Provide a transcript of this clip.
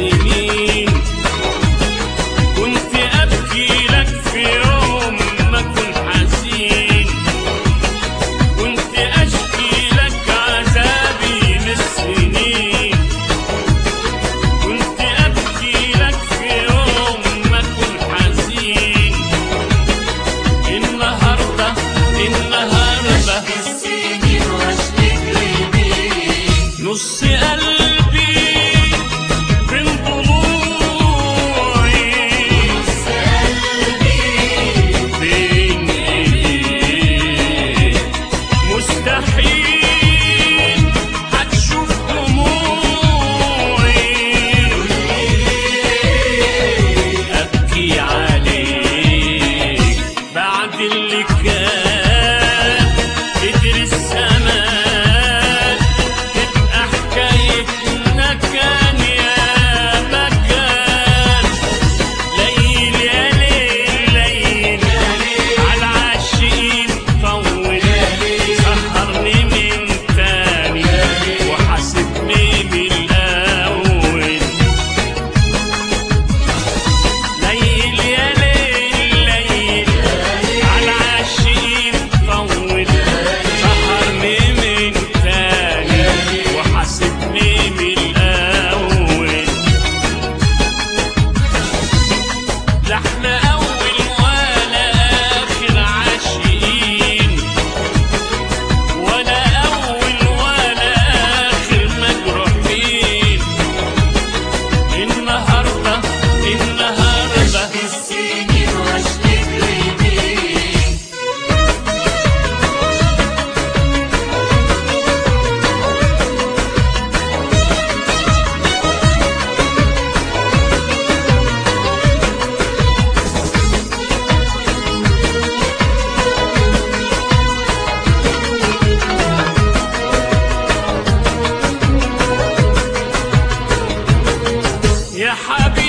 السنين كنت أبكي لك في يوم ما كنت حزين كنت أشكي لك عذابي من السنين كنت أبكي لك في يوم ما كنت حزين النهاردة النهاردة السنين واشتكي لمين نص قلبي بين ضلوعي نص قلبي بين ايديك مستحيل هتشوف دموعي ابكي عليك بعد اللي كان قدر الزمان تبقى حكايتنا كان يا مكان ليل يا ليل ليل على العاشقين طول سهرني من تاني وحاسبني من الأول ليل يا ليل ليل على العاشقين طول سهرني من تاني وحاسبني من الأول لا احنا اول ولا اخر عاشقين ولا اول ولا اخر مجروحين النهارده النهارده السنين واشتكي لمين يا حبيبي